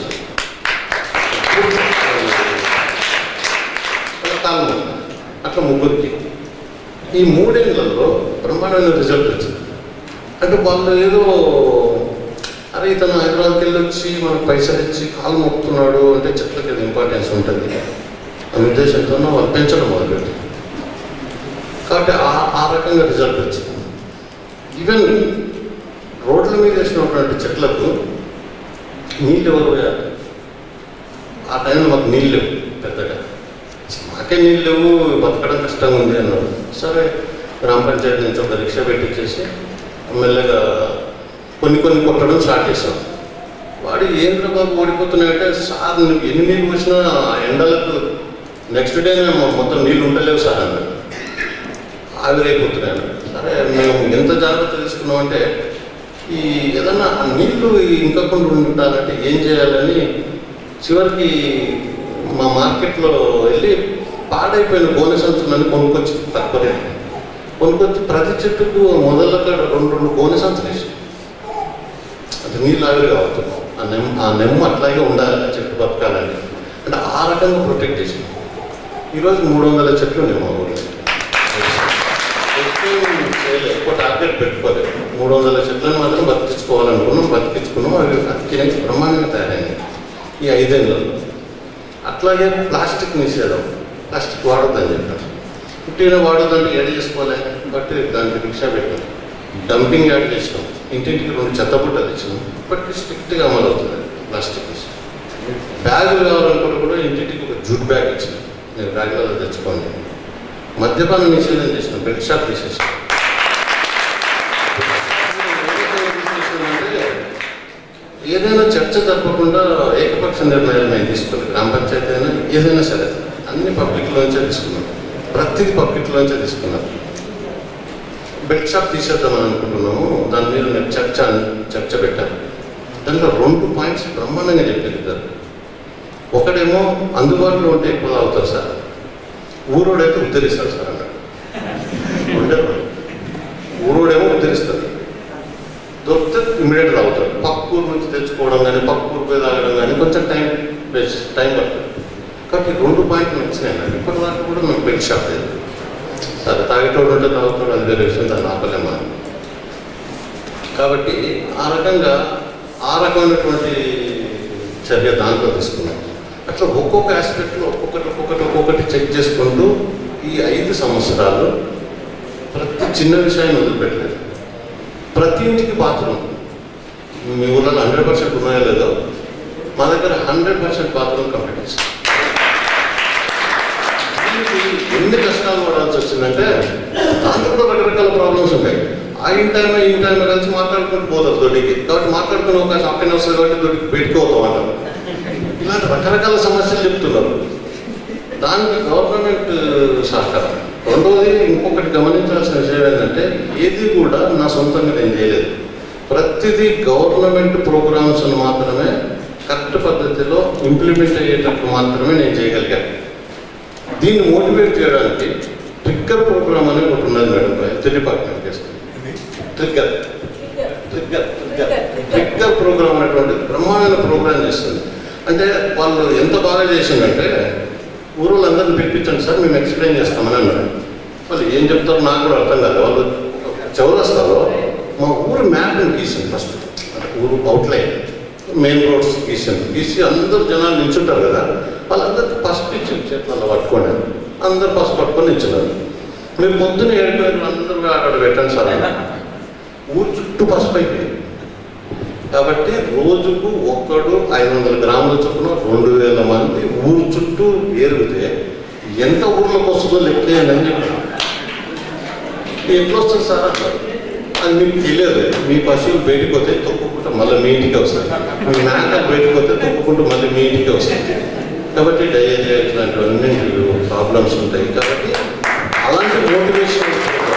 కాలం అట్లా ముగ్గురికి ఈ మూడేళ్లలో బ్రహ్మాండమైన రిజల్ట్ వచ్చింది అంటే వాళ్ళు ఏదో అరే ఇతను హైదరాబాద్కి వెళ్ళి వచ్చి మనకు పైసలు ఇచ్చి కాలు మొక్కుతున్నాడు అంటే చెట్లకి అది ఇంపార్టెన్స్ ఉంటుంది అనే ఉద్దేశంతో వాళ్ళు పెంచడం మొదలుపెట్టి కాబట్టి ఆ ఆ రకంగా రిజల్ట్ వచ్చింది ఈవెన్ రోడ్ల మీద వేసినటువంటి చెట్లకు నీళ్ళు ఎవరు పోయారు ఆ టైంలో మాకు నీళ్ళు లేవు పెద్దగా మాకే నీళ్ళు లేవు బతకడం కష్టంగా ఉంది అన్నారు సరే గ్రామ పంచాయతీ నుంచి ఒక రిక్షా పెట్టించేసి మెల్లగా కొన్ని కొన్ని కొట్టడం స్టార్ట్ చేసాం వాడు ఏంద్ర బాబు ఓడిపోతున్నాయంటే సార్ నువ్వు ఎన్ని నీళ్ళు పోసినా ఆ ఎండలకు నెక్స్ట్ డే మొత్తం నీళ్ళు ఉండలేవు సార్ అన్నాడు ఆవిరైపోతున్నాను సరే మేము ఎంత జాగ్రత్త తీసుకున్నామంటే ఈ ఏదన్నా ఆ నీళ్లు ఇంకకుండా ఉండాలంటే ఏం చేయాలని చివరికి మా మార్కెట్లో వెళ్ళి పాడైపోయిన గోనె సంచులను కొనుక్కొచ్చి తక్కువ రేటు. కొనుక్కొచ్చి ప్రతి చెట్టుకు మొదలక రెండు రెండు గోనె సంచులు వేసి అది నీళ్ళు ఆవిరి కావచ్చు ఆ నెమ్ ఆ నెమ్మ అట్లాగే ఉండాలి ఆ చెట్టు బతకాలని అంటే ఆ రకంగా ప్రొటెక్ట్ చేసింది ఈరోజు మూడు వందల చెట్లు ఉన్నాయి మా ఊళ్ళో ఎక్కువ చేయలేదు ఎక్కువ టార్గెట్ పెట్టుకోలేదు మూడు వందల చెట్లను మాత్రం బతికించుకోవాలనుకున్నాం బతికించుకున్నాం అవి అతికినకి బ్రహ్మాండంగా తయారైంది ఈ ఐదేళ్ళలో అట్లాగే ప్లాస్టిక్ నిషేధం ప్లాస్టిక్ వాడొద్దని చెప్పారు పుట్టిన వాడొద్దంటే ఏడ చేసుకోవాలి బట్ దానికి రిక్షా పెట్టాం డంపింగ్ యాడ్ చేసినాం ఇంటింటికి రెండు చెత్తబుట్టలు ఇచ్చినాం బట్ స్ట్రిక్ట్గా అమలు అవుతుంది ప్లాస్టిక్ బ్యాగులు కావాలనుకుంటే కూడా ఇంటింటికి ఒక జూట్ బ్యాగ్ ఇచ్చినాం మీరు బ్యాగ్లలో తెచ్చుకోండి మద్యపానం నిషేధం చేసినాం బెడ్ షాప్ తీసేసాం ఏదైనా చర్చ తప్పకుండా ఏకపక్ష నిర్ణయాలు మేము తీసుకోవాలి గ్రామ పంచాయతీ అయినా ఏదైనా సరే అన్ని పబ్లిక్లోంచే తీసుకున్నాం ప్రతిది పబ్లిక్లోంచే తీసుకున్నాం బెడ్ షాప్ తీసేద్దామని అనుకుంటున్నాము దాని మీద నేను చర్చ చర్చ పెట్టాను దాంట్లో రెండు పాయింట్స్ బ్రహ్మాండంగా చెప్పారు ఇద్దరు ఒకడేమో అందుబాటులో ఉంటే ఎక్కువ అవుతారు సార్ ఊరోడైతే ఉద్ధరిస్తారు సార్ అన్నాడు ఉండరు ఊరోడేమో ఉద్ధరిస్తారు దొరికితే ఇమీడియట్గా అవుతాడు పక్క ఊరు నుంచి తెచ్చుకోవడం కానీ పక్క ఊరు పోయి తాగడం కానీ కొంచెం టైం వేస్ట్ టైం పడుతుంది కాబట్టి ఈ రెండు పాయింట్లు నచ్చినాయి నాకు ఇప్పటి వరకు కూడా మేము బెడ్ షాప్ లేదు సరే తాగేటోడు ఉంటే తాగుతాడు అది వేరే విషయం దాన్ని ఆపలేమా కాబట్టి ఆ రకంగా ఆ రకమైనటువంటి చర్య దాంట్లో తీసుకున్నాం అట్లా ఒక్కొక్క ఆస్పెక్ట్లో ఒక్కొక్కటి ఒక్కొక్కటి ఒక్కొక్కటి చెక్ చేసుకుంటూ ఈ ఐదు సంవత్సరాలు ప్రతి చిన్న విషయాన్ని వదిలిపెట్టలేదు ప్రతి ఇంటికి బాత్రూమ్ మీ ఊళ్ళో హండ్రెడ్ పర్సెంట్ ఉన్నాయో లేదో మా దగ్గర హండ్రెడ్ పర్సెంట్ బాత్రూమ్ కంప్లీట్ చేస్తాం దీనికి ఎన్ని కష్టాలు పడాల్సి వచ్చిందంటే దాంట్లో కూడా రకరకాల ప్రాబ్లమ్స్ ఉంటాయి ఆ ఇన్ టైం ఈ టైం కలిసి మాట్లాడుకుంటూ పోతారు దొడ్డికి కాబట్టి మాట్లాడుకునే ఒక హాఫ్ వస్తుంది కాబట్టి దొడ్డికి పెట్టుకోతాం అంటారు ఇలాంటి రకరకాల సమస్యలు చెప్తున్నారు దానికి గవర్నమెంట్ సహకారం రెండవది ఇంకొకటి గమనించాల్సిన విషయం ఏంటంటే ఏది కూడా నా సొంతంగా నేను చేయలేదు ప్రతిదీ గవర్నమెంట్ ప్రోగ్రామ్స్ మాత్రమే కరెక్ట్ పద్ధతిలో ఇంప్లిమెంట్ అయ్యేటట్టు మాత్రమే నేను చేయగలిగాను దీన్ని మోటివేట్ చేయడానికి ట్రిగ్గర్ ప్రోగ్రామ్ అని ఒకటి ఉన్నది మేడం హెల్త్ డిపార్ట్మెంట్ చేస్తుంది trigger trigger trigger trigger program అనేటువంటి బ్రహ్మాండమైన ప్రోగ్రామ్ చేస్తుంది అంటే వాళ్ళు ఎంత బాగా చేసిందంటే ఊరోళ్ళందరినీ పిలిపించండి సార్ మేము ఎక్స్ప్లెయిన్ చేస్తామని అన్నారు వాళ్ళు ఏం చెప్తారో నాకు కూడా అర్థం కాదు వాళ్ళు చౌరస్తాలో మా ఊరు మ్యాప్ని గీసింది ఫస్ట్ అంటే ఊరు అవుట్లైన్ మెయిన్ రోడ్స్ గీసింది గీసి అందరు జనాలు నిల్చుంటారు కదా వాళ్ళందరికీ పసుపు ఇచ్చింది చేతులలో పట్టుకొని అందరు పసుపు పట్టుకొని ఇచ్చినారు మీరు పొద్దున్న ఏడు వేలు అందరూ అక్కడ పెట్టండి సార్ అన్నారు. ఊరు చుట్టూ పసుపు అయిపోయింది కాబట్టి రోజుకు ఒక్కడు ఐదు వందల గ్రాముల చొప్పున రెండు వేల మంది ఊరు చుట్టూ ఏరిగితే ఎంత ఊర్లోకి వస్తుందో లెక్కేయండి అని చెప్పాను ఎట్లా వస్తుంది సార్ అన్నారు అది మీకు తెలియదు మీ పశువులు బయటకు పోతే తొక్కుకుంటూ మళ్ళీ మీ ఇంటికి వస్తాయి మీ మేకలు బయటకు పోతే తొక్కుకుంటూ మళ్ళీ మీ ఇంటికి వస్తాయి కాబట్టి డయేరియా ఇట్లాంటివన్నీ ప్రాబ్లమ్స్ ఉంటాయి కాబట్టి అలాంటి మోటివేషన్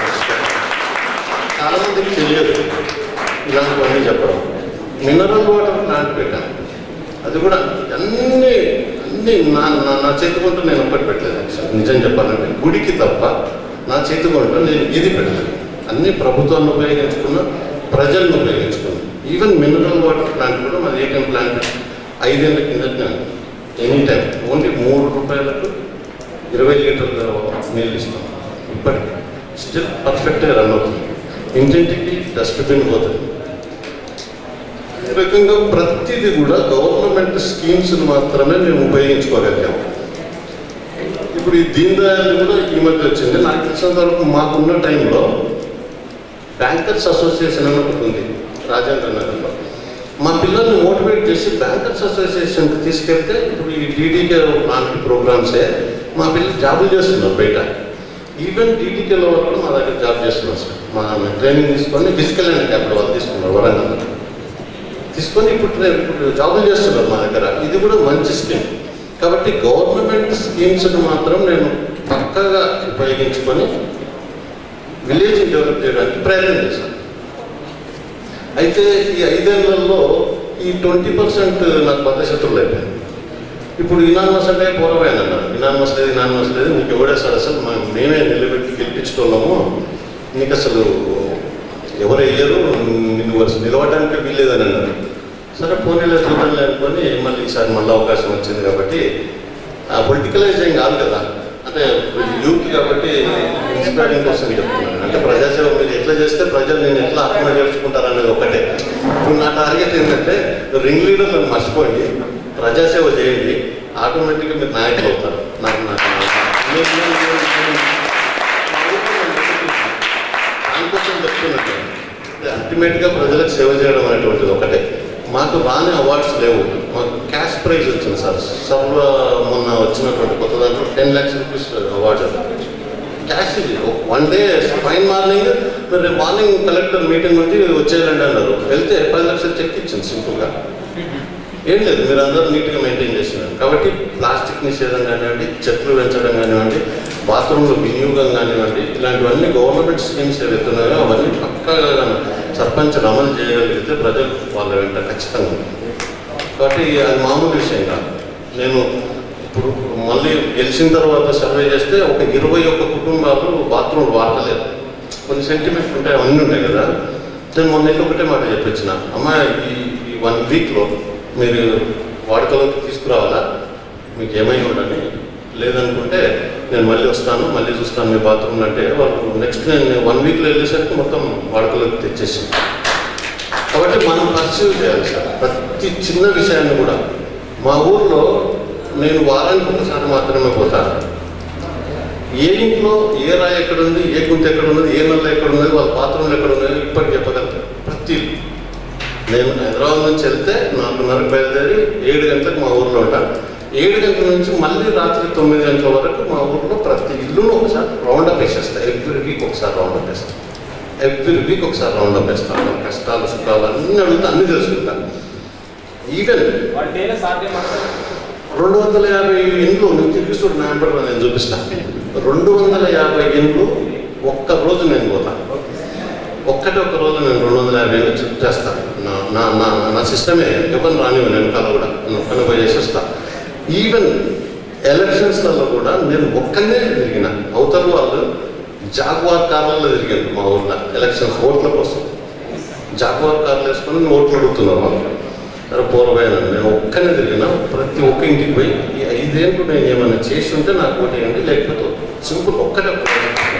చాలా మందికి తెలియదు ఇలాంటివన్నీ చెప్పడం మినరల్ వాటర్ ప్లాంట్ పెట్టాను అది కూడా అన్ని అన్ని నా నా నా చేతికుంటూ నేను ఒక్కటి పెట్టలేదు actually. నిజం చెప్పాలంటే గుడికి తప్ప నా చేతికుంటూ నేను ఇది పెట్టలేదు అన్ని ప్రభుత్వాన్ని ఉపయోగించుకున్న ప్రజలను ఉపయోగించుకున్నాను ఈవెన్ మినరల్ వాటర్ ప్లాంట్ కూడా మాది ఏకం ప్లాంట్ ఐదేళ్ల కిందట ఎనీ టైం ఓన్లీ మూడు రూపాయలకు ఇరవై లీటర్ల నీళ్ళు ఇస్తాం ఇప్పటికి స్టిల్ పర్ఫెక్ట్గా రన్ అవుతుంది ఇంటింటికి డస్ట్బిన్ పోతుంది ఈ రకంగా ప్రతిదీ కూడా గవర్నమెంట్ స్కీమ్స్ మాత్రమే మేము ఉపయోగించుకోగలిగాం ఇప్పుడు ఈ దీన్ దయాల్ కూడా ఈ మధ్య వచ్చింది నాకు తెలిసినంత వరకు మాకున్న టైంలో బ్యాంకర్స్ అసోసియేషన్ అని ఒకటి ఉంది రాజేంద్ర నగర్లో మా పిల్లల్ని మోటివేట్ చేసి బ్యాంకర్స్ అసోసియేషన్కి తీసుకెళ్తే ఇప్పుడు ఈ డీడీకే లాంటి ప్రోగ్రామ్సే మా పిల్లలు జాబులు చేస్తున్నారు బయట ఈవెన్ డీడీకేలో వాళ్ళు కూడా మా దగ్గర జాబ్ చేస్తున్నారు సార్ మా ట్రైనింగ్ తీసుకొని ఫిజికల్ అండ్ క్యాపిటల్ వాళ్ళు తీసుకున్నారు వరంగల్ తీసుకొని ఇప్పుడు ట్రై- ఇప్పుడు జాబులు చేస్తున్నారు మా దగ్గర ఇది కూడా మంచి స్కీమ్ కాబట్టి గవర్నమెంట్ స్కీమ్స్ మాత్రం నేను పక్కగా ఉపయోగించుకొని విలేజ్ డెవలప్ చేయడానికి ప్రయత్నం చేశాను అయితే ఈ ఐదేళ్లలో ఈ ట్వంటీ పర్సెంట్ నాకు బద్దశత్రులు అయిపోయింది ఇప్పుడు ఇనానమస్ అంటే పూర్వమైన అన్నారు ఇనానమస్ లేదు ఇనానమస్ లేదు నీకు ఎవడేస్తాడు అసలు మనం మేమే నిలబెట్టి గెలిపించుకున్నాము నీకు అసలు ఎవరు వేయరు నిన్ను వరుస నిలవడానికి వీల్లేదని అన్నారు సరే పోనీలో చూడండి అనుకొని మళ్ళీ ఈసారి మళ్ళీ అవకాశం వచ్చింది కాబట్టి ఆ పొలిటికలైజ్ ఏం కాదు కదా అంటే యూత్ కాబట్టి ఇన్స్పైరింగ్ కోసం చెప్తున్నాను అంటే ప్రజాసేవ మీరు ఎట్లా చేస్తే ప్రజలు నేను ఎట్లా ఆత్మ చేర్చుకుంటారు అనేది ఒకటే ఇప్పుడు నా టార్గెట్ ఏంటంటే రింగ్ లీడర్లను మర్చిపోండి ప్రజాసేవ చేయండి ఆటోమేటిక్గా మీరు నాయకులు అవుతారు నాకు నాకు నేను- నేను- నేను- నేను- దానికోసం చెప్తున్నట్టు అల్టిమేట్ అల్టిమేట్గా ప్రజలకు సేవ చేయడం అనేటువంటిది ఒకటే మాకు రాని అవార్డ్స్ లేవు మాకు క్యాష్ ప్రైజ్ వచ్చింది సార్ సర్వ మొన్న వచ్చినటువంటి కొత్త దాంట్లో ten lakhs rupees award cash ఇది వన్ డే ఫైన్ మార్నింగ్ మీరు రేపు మార్నింగ్ కలెక్టర్ మీటింగ్ నుంచి వచ్చేయాలండి అన్నారు వెళ్తే పది లక్షలు చెక్ ఇచ్చింది సింపుల్గా ఏం లేదు మీరు అందరూ నీట్గా మెయింటైన్ చేస్తున్నారు కాబట్టి ప్లాస్టిక్ నిషేధం కానివ్వండి చెట్లు పెంచడం కానివ్వండి బాత్రూంలో వినియోగం కానివ్వండి ఇలాంటివన్నీ గవర్నమెంట్ స్కీమ్స్ ఏవైతే ఉన్నాయో అవన్నీ పక్కాగా సర్పంచ్ అమలు చేయగలిగితే ప్రజలు వాళ్ళ వెంట ఖచ్చితంగా ఉంటారు. కాబట్టి అది మామూలు విషయం కాదు నేను ఇప్పుడు మళ్ళీ గెలిచిన తర్వాత సర్వే చేస్తే ఒక ఇరవై ఒక్క కుటుంబాలు బాత్రూమ్ వాడలేదు కొన్ని సెంటిమెంట్స్ ఉంటాయి అవన్నీ ఉంటాయి కదా నేను మొన్న వెళ్ళి ఒకటే మాట చెప్పించిన అమ్మ ఈ ఈ వన్ వీక్లో మీరు వాడుకలోకి తీసుకురావాలా మీకు ఏమై ఉండని లేదనుకుంటే నేను మళ్ళీ వస్తాను మళ్ళీ చూస్తాను మీ బాత్రూమ్ అంటే వాళ్ళు నెక్స్ట్ నేను వన్ వీక్లో వెళ్ళేసరికి మొత్తం వాడుకలోకి తెచ్చేసి కాబట్టి మనం పర్సీవ్ చేయాలి సార్ ప్రతి చిన్న విషయాన్ని కూడా మా ఊర్లో నేను వారానికి ఒకసారి మాత్రమే పోతాను ఏ ఇంట్లో ఏ రాయి ఎక్కడ ఉంది ఏ గుంత ఎక్కడ ఉన్నది ఏ నల్ల ఎక్కడ ఉన్నది వాళ్ళ బాత్రూమ్లు ఎక్కడ ఉన్నది ఇప్పటికి చెప్పగలుగుతారు ప్రతి ఇల్లు. నేను హైదరాబాద్ నుంచి వెళ్తే నాలుగున్నరకు బయలుదేరి ఏడు గంటలకు మా ఊర్లో ఉంటాను ఏడు గంటల నుంచి మళ్ళీ రాత్రి తొమ్మిది గంటల వరకు మా ఊర్లో ప్రతి ఇల్లును ఒకసారి రౌండప్ వేసేస్తాను ఎవ్రీ వీక్ ఒకసారి రౌండప్ వేస్తాను ఎవ్రీ వీక్ ఒకసారి రౌండప్ వేస్తాను వాళ్ళ కష్టాలు సుఖాలు అన్ని అడుగుతా అన్ని తెలుసుకుంటాను ఈవెన్ వాళ్ళు డైలీ సాధ్యం అంటే రెండు వందల యాభై ఇండ్లు నేను తిరిగి చూడు నా వెంబడి నేను చూపిస్తాను రెండు వందల యాభై ఇండ్లు ఒక్క రోజు నేను పోతాను ఒక్కటే ఒక్క రోజు నేను రెండు వందల యాభై ఇండ్లు చెక్ చేస్తాను నా నా నా నా సిస్టమే ఎవరిని రానివ్వను వెనకాల కూడా నేను పని పోయి చేసేస్తా ఈవెన్ ఎలక్షన్స్లలో కూడా నేను ఒక్కనే తిరిగిన అవతల వాళ్ళు జాగ్వార్ కార్లలో తిరిగాను మా ఊర్లో ఎలక్షన్స్ ఓట్ల కోసం జాగ్వార్ కార్లు వేసుకొని ఓట్లు అడుగుతున్నారు వాళ్ళు సరే పూర్వపోయాను నేను ఒక్కనే తిరిగిన ప్రతి ఒక్క ఇంటికి పోయి ఈ ఐదేళ్ళు నేను ఏమైనా చేసి ఉంటే నాకు ఓటు వేయండి లేకపోతే వద్దు. సింపుల్ ఒక్కటే ఒక్క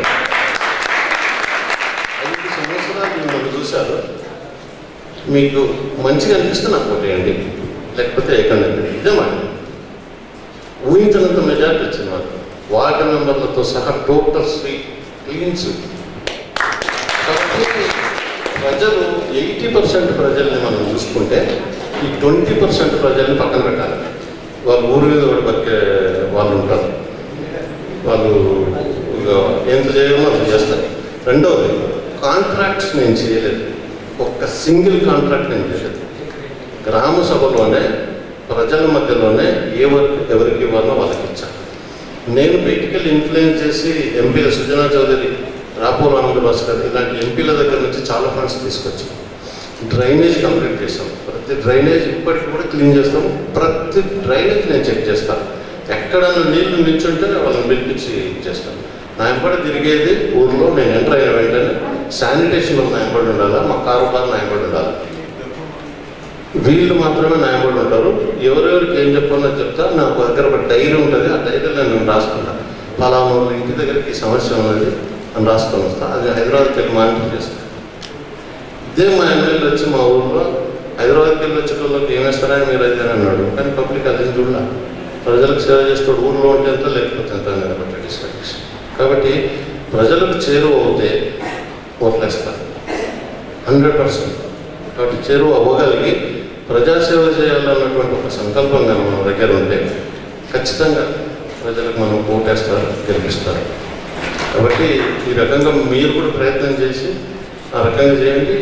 ఐదు సంవత్సరాలు మిమ్మల్ని చూశారు మీకు మంచిగా అనిపిస్తే నాకు ఓటు వేయండి లేకపోతే ఎక్కడ ఇదే మాట ఊహించినంత మెజార్టీ వచ్చింది మాకు వార్డు మెంబర్లతో సహా టోటల్ స్వీట్ క్లీన్ స్వీట్ కాబట్టి ప్రజలు ఎయిటీ పర్సెంట్ ప్రజల్ని మనం చూసుకుంటే ఈ ట్వంటీ పర్సెంట్ ప్రజల్ని పక్కన పెట్టాలి వాళ్ళు ఊరి మీద కూడా బతికే వాళ్ళు ఉంటారు వాళ్ళు ఇక ఎంత చేయమో అంత చేస్తారు రెండవది కాంట్రాక్ట్స్ నేను చేయలేదు ఒక్క సింగిల్ కాంట్రాక్ట్ నేను చేయలేదు గ్రామ సభలోనే ప్రజల మధ్యలోనే ఎవరికి ఎవరికి ఇవ్వాలో వాళ్ళకి ఇచ్చాను నేను బయటికి ఇన్ఫ్లుయెన్స్ చేసి ఎంపీల సుజనా చౌదరి రాపూర్ ఆనంద్ భాస్కర్ ఇలాంటి ఎంపీల దగ్గర నుంచి చాలా ఫండ్స్ తీసుకొచ్చాం డ్రైనేజ్ కంప్లీట్ చేస్తాం ప్రతి డ్రైనేజ్ ఇప్పటికి కూడా క్లీన్ చేస్తాం ప్రతి డ్రైనేజ్ నేను చెక్ చేస్తాను ఎక్కడన్నా నీళ్లు నిల్చుంటే వాళ్ళని పిలిపించి చేస్తాను నా ఎంబడి తిరిగేది ఊర్లో నేను ఎంటర్ అయిన వెంటనే శానిటేషన్లో నా ఎంబడి ఉండాలా మా కారుబార్ నా ఎంబడి ఉండాలి వీళ్ళు మాత్రమే నా ఎంబడి ఉంటారు ఎవరెవరికి ఏం చెప్పాలో చెప్తా నాకు దగ్గర ఒక డైరీ ఉంటుంది ఆ డైరీలో నేను రాసుకుంటాను పలానా వాళ్ళ ఇంటి దగ్గరికి ఈ సమస్య ఉన్నది అని రాసుకొని వస్తా అది హైదరాబాద్కి వెళ్ళి మానిటర్ చేస్తాను ఇదే మా ఎమ్మెల్యే వచ్చి మా ఊర్లో హైదరాబాద్కి వెళ్ళి వచ్చేటోళ్ళకి ఏం వేస్తారని మీరు అయితే అన్నాడు కానీ పబ్లిక్ అదేం చూడాల ప్రజలకు సేవ చేసేటోడు ఊర్లో ఉంటే ఎంత లేకపోతే ఎంత అనేది ఒకటి డిస్కషన్ కాబట్టి ప్రజలకు చేరువ అవుతే ఓట్లేస్తారు హండ్రెడ్ పర్సెంట్ కాబట్టి చేరువ అవ్వగలిగి ప్రజాసేవ చేయాలన్నటువంటి ఒక సంకల్పం కనుక మన దగ్గర ఉంటే ఖచ్చితంగా ప్రజలకు మనం ఓటేస్తారు గెలిపిస్తారు కాబట్టి ఈ రకంగా మీరు కూడా ప్రయత్నం చేసి ఆ రకంగా చేయండి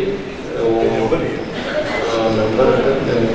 ఆ నెంబర్ అంటే నేను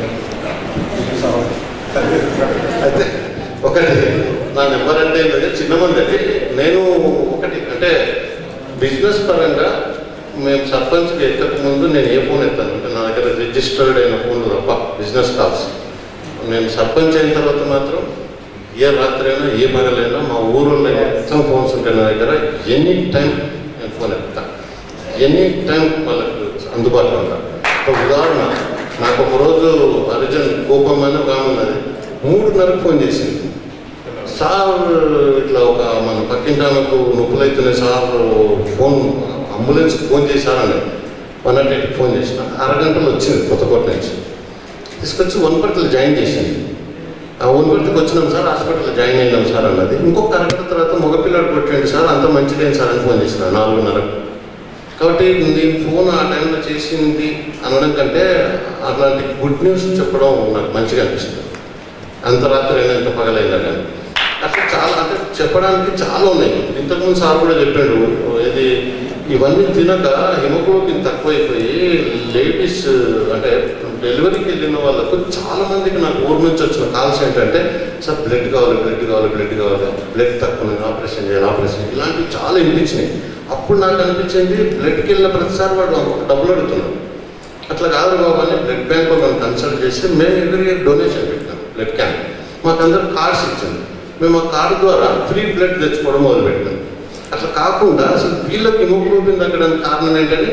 అయితే ఒకటి నా నెంబర్ అంటే ఏంటంటే చిన్న మంది అండి నేను ఒకటి అంటే బిజినెస్ పరంగా మేము సర్పంచ్కి ఎక్కక ముందు నేను ఏ ఫోన్ ఎత్తాను అంటే నా దగ్గర రిజిస్టర్డ్ అయిన ఫోన్లు తప్ప బిజినెస్ కాల్స్ నేను సర్పంచ్ అయిన తర్వాత మాత్రం ఏ రాత్రి అయినా ఏ పగలైనా మా ఊరిలో మొత్తం ఫోన్స్ ఉంటాయి నా దగ్గర ఎనీ టైం నేను ఫోన్ ఎత్తాను ఎనీ టైం వాళ్ళకు అందుబాటులో ఉంటాను ఒక ఉదాహరణ నాకు ఒక రోజు అర్జున్ కోపం అని ఒక ఆమె ఉన్నది మూడున్నరకు ఫోన్ చేసింది సార్ ఇట్లా ఒక మన పక్కింటి ఆమెకు నొప్పులైతున్నాయి సార్ ఫోన్ అంబులెన్స్ ఫోన్ చేశారని వన్ నాట్ ఎయిట్కి ఫోన్ చేసిన అరగంటలో వచ్చింది కొత్తకోట నుంచి తీసుకొచ్చి వన్పర్తిలో జాయిన్ చేసింది ఆ వన్పర్తికి వచ్చినాం సార్ హాస్పిటల్లో జాయిన్ అయినాం సార్ అన్నది ఇంకొక అరగంట తర్వాత మగపిల్లాడు కొట్టండి సార్ అంత మంచిదేం సార్ అని ఫోన్ చేసిన నాలుగున్నరకు కాబట్టి నేను ఫోన్ ఆ టైంలో చేసింది అనడం కంటే అట్లాంటి గుడ్ న్యూస్ చెప్పడం నాకు మంచిగా అనిపిస్తుంది అంత రాత్రి అయినా ఎంత పగలైనా కానీ అట్లా చాలా అంటే చెప్పడానికి చాలా ఉన్నాయి ఇంతకుముందు సార్ కూడా చెప్పాడు ఇది ఇవన్నీ తినక హిమోగ్లోబిన్ తక్కువైపోయి లేడీస్ అంటే డెలివరీకి వెళ్ళిన వాళ్ళకు చాలా మందికి నాకు ఊరు నుంచి వచ్చిన కాల్స్ ఏంటంటే సార్ బ్లడ్ కావాలి బ్లడ్ కావాలి బ్లడ్ కావాలి బ్లడ్ తక్కువ ఆపరేషన్ చేయాలి ఆపరేషన్ చేయాలి ఇలాంటివి చాలా వినిపించినాయి అప్పుడు నాకు అనిపించింది బ్లడ్కి వెళ్ళిన ప్రతిసారి వాడు డబ్బులు అడుగుతున్నాడు అట్లా కాదు బాబు అని బ్లడ్ బ్యాంక్ వాళ్ళని కన్సల్ట్ చేసి మేము ఎవ్రీ ఇయర్ డొనేషన్ పెట్టినాం బ్లడ్ క్యాంప్ మాకు అందరు కార్డ్స్ ఇచ్చింది మేము ఆ కార్డు ద్వారా ఫ్రీ బ్లడ్ తెచ్చుకోవడం మొదలుపెట్టినాం అట్లా కాకుండా అసలు వీళ్ళకి హిమోగ్లోబిన్ తగ్గడానికి కారణం ఏంటంటే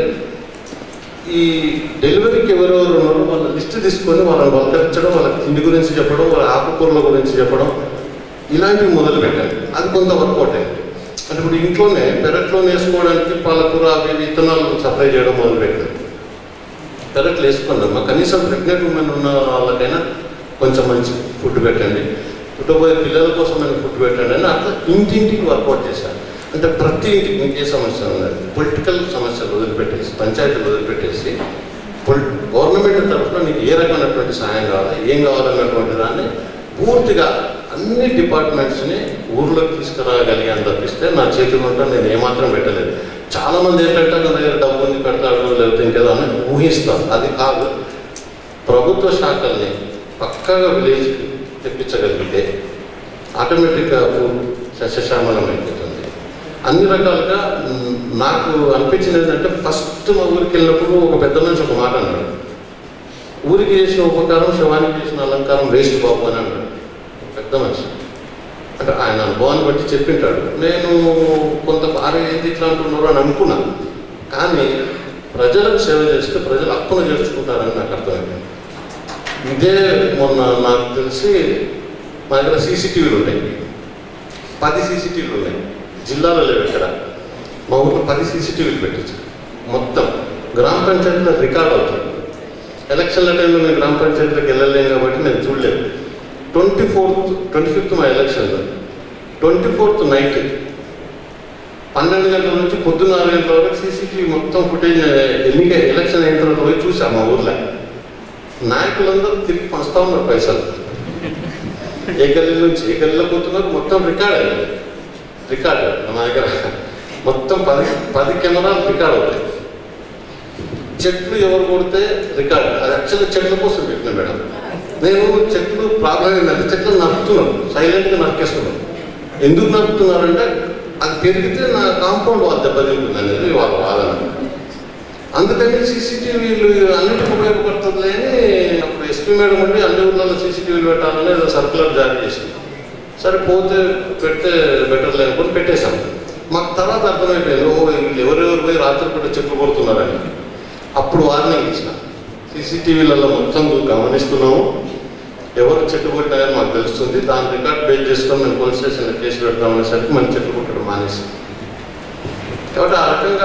ఈ డెలివరీకి ఎవరెవరు ఉన్నారో వాళ్ళ లిస్ట్ తీసుకొని వాళ్ళని పలకరించడం వాళ్ళకి తిండి గురించి చెప్పడం వాళ్ళ ఆకుకూరల గురించి చెప్పడం ఇలాంటివి మొదలు పెట్టాలి అది కొంత వర్కౌట్ అయింది అంటే ఇప్పుడు ఇంట్లోనే పెరట్లో వేసుకోవడానికి పాలకూర అవి విత్తనాలు సప్లై చేయడం మొదలు పెట్టాను పెరట్లు వేసుకున్నాం కనీసం ప్రెగ్నెంట్ ఉమెన్ ఉన్న వాళ్ళకైనా కొంచెం మంచి ఫుడ్ పెట్టండి పుట్టబోయే పిల్లల కోసమైన ఫుడ్ పెట్టండి అని అట్లా ఇంటింటికి వర్కౌట్ చేశాను అంటే ప్రతి ఇంటికి మీకు ఏ సమస్య ఉన్నది పొలిటికల్ సమస్యలు వదిలిపెట్టేసి పంచాయతీలు వదిలిపెట్టేసి పొలి గవర్నమెంట్ తరఫున నీకు ఏ రకమైనటువంటి సహాయం కావాలి ఏం కావాలన్నటువంటి దాన్ని పూర్తిగా అన్ని డిపార్ట్మెంట్స్ని ఊర్లోకి తీసుకురాగలిగాను తప్పిస్తే నా చేతిలో ఉంటా నేను ఏమాత్రం పెట్టలేదు చాలా మంది ఏంటంటే నా దగ్గర డబ్బు ఉంది పెడతాడు లేకపోతే ఇంకేదో అని ఊహిస్తాను అది కాదు ప్రభుత్వ శాఖల్ని పక్కాగా విలేజ్కి తెప్పించగలిగితే ఆటోమేటిక్గా సస్యశ్యామలం అయిపోతుంది అన్ని రకాలుగా మ్, నాకు అనిపించింది ఏంటంటే ఫస్ట్ మా ఊరికి వెళ్ళినప్పుడు ఒక పెద్ద మనిషి ఒక మాట అన్నాడు ఊరికి చేసిన ఉపకారం శవానికి చేసిన అలంకారం వేస్ట్ బాబు అని అన్నాడు పెద్ద మనిషి అంటే ఆయన అనుభవాన్ని బట్టి చెప్పింటాడు నేను కొంత భార్య ఏంది ఇట్లా అంటున్నారు అని అనుకున్నా కానీ ప్రజలకు సేవ చేస్తే ప్రజలు అప్పున చేర్చుకుంటారని నాకు అర్థమైంది ఇదే మొన్న నాకు తెలిసి మా దగ్గర సీసీటీవీలు ఉన్నాయి పది సీసీటీవీలు ఉన్నాయి జిల్లాలో లేవు ఇక్కడ మా ఊళ్ళో పది సీసీటీవీలు పెట్టచ్చు మొత్తం గ్రామ పంచాయతీలో రికార్డ్ అవుతుంది ఎలక్షన్ల టైంలో మేము గ్రామ పంచాయతీలకు వెళ్ళలేము కాబట్టి నేను చూడలేదు ట్వంటీ ఫోర్త్ ట్వంటీ ఫిఫ్త్ మా ఎలక్షన్ ట్వంటీ ఫోర్త్ నైట్ పన్నెండు గంటల నుంచి పొద్దున్న ఆరు గంటల వరకు సీసీటీవీ మొత్తం ఫుటేజ్ ఎన్నిక ఎలక్షన్ అయిన తర్వాత పోయి చూసాం మా ఊర్లో నాయకులందరూ తిరిగి పంచుతా ఉన్నారు పైసలు ఏ గల్లీ నుంచి ఏ గల్లీలో పోతున్నారు మొత్తం రికార్డ్ అయ్యింది రికార్డ్ మా దగ్గర మొత్తం పది పది కెమెరాలు రికార్డ్ అవుతాయి చెట్లు ఎవరు కొడితే రికార్డ్ అది యాక్చువల్గా చెట్ల కోసం పెట్టిన మేడం నేను చెట్లు ప్రాబ్లం ఏంటంటే చెట్లు నరుకుతున్నాను సైలెంట్గా నరికేస్తున్నాను ఎందుకు నరుకుతున్నారంటే అది పెరిగితే నా కాంపౌండ్ వాళ్ళు దెబ్బతింటుంది అనేది వాళ్ళ వాదన అందుకని సీసీటీవీలు అన్నిటికీ ఉపయోగపడుతుంది అని అప్పుడు ఎస్పీ మేడం ఉండి అన్ని ఊర్లలో సీసీటీవీలు పెట్టాలని ఏదో సర్కులర్ జారీ చేసింది సరే పోతే పెడితే బెటర్ లేకపోతే పెట్టేశాం మాకు తర్వాత అర్థమైపోయింది ఓ వీళ్ళు ఎవరెవరు పోయి రాత్రిపూట చెట్లు కొడుతున్నారని అప్పుడు వార్నింగ్ ఇచ్చిన సీసీటీవీలలో మొత్తం గమనిస్తున్నాము ఎవరు చెట్టు కొట్టినారని మాకు తెలుస్తుంది దాని రికార్డ్ బేస్ చేసుకొని మేము పోలీస్ స్టేషన్లో కేసు పెడతామనేసరికి మన చెట్లు కొట్టడం మానేసి కాబట్టి ఆ రకంగా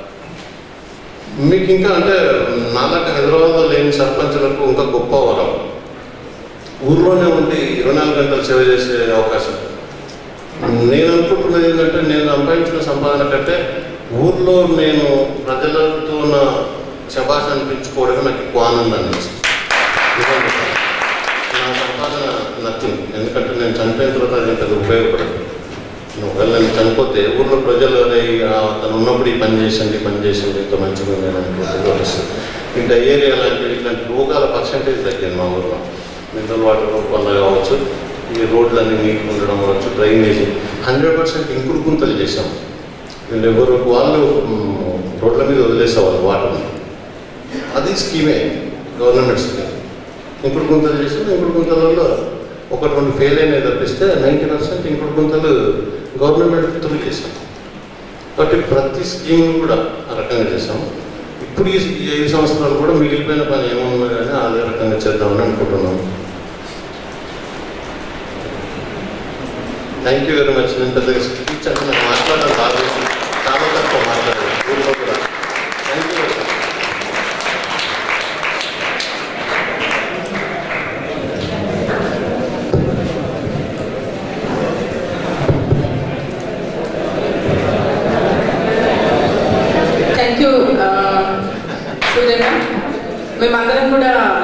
మీకు ఇంకా అంటే నాలాగా హైదరాబాద్లో లేని సర్పంచులకు ఇంకా గొప్ప వరం ఊర్లోనే ఉండి ఇరవై నాలుగు గంటలు సేవ చేసే అవకాశం నేను అనుకుంటున్నది ఏంటంటే నేను సంపాదించిన సంపాదన కంటే ఊర్లో నేను ప్రజలతో ఉన్న శబాష్ అనిపించుకోవడమే నాకు ఎక్కువ ఆనందాన్ని ఇచ్చింది నిజంగా. నా సంపాదన నథింగ్ ఎందుకంటే నేను చనిపోయిన తర్వాత అది పెద్ద ఉపయోగపడదు ఒకవేళ నేను చనిపోతే ఊర్లో ప్రజలు అరే ఆ, తను ఉన్నప్పుడు ఈ పని చేసింది ఈ పని చేసింది ఇంత మంచిగా ఉంది అని అనుకుంటే వస్తుంది ఇంకా ఏరియా లాంటి ఇట్లాంటి రోగాల పర్సంటేజ్ తగ్గింది మా ఊర్లో మినరల్ వాటర్ వల్ల కావచ్చు ఈ రోడ్లన్నీ నీట్గా ఉండడం కావచ్చు డ్రైనేజ్ హండ్రెడ్ పర్సెంట్ ఇంకుడు గుంతలు చేసాం వీళ్ళు ఎవరు వాళ్ళు మ్, రోడ్ల మీద వదిలేసేవాళ్ళు వాటర్ అది స్కీమే గవర్నమెంట్ స్కీమ్ ఇంకుడు గుంతలు చేసాం ఇంకుడు గుంతలలో ఒకటి రెండు ఫెయిల్ అయినాయి తప్పిస్తే నైంటీ పర్సెంట్ ఇంకుడు గుంతలు గవర్నమెంట్ త్రూ చేసాం కాబట్టి ప్రతి స్కీమ్ కూడా ఆ రకంగా చేసాం ఇప్పుడు ఈ ఈ ఐదు సంవత్సరాలు కూడా మిగిలిపోయిన పని ఏమన్నా కానీ అదే రకంగా చేద్దామని అనుకుంటున్నాం థ్యాంక్ యూ వెరీ మచ్ నేను పెద్దగా స్పీచ్ అంటే నాకు మాట్లాడడం బాగా ఇష్టం. చాలా తక్కువ మాట్లాడాను ఊళ్ళో కూడా thank you very much thank you మేమందరం కూడా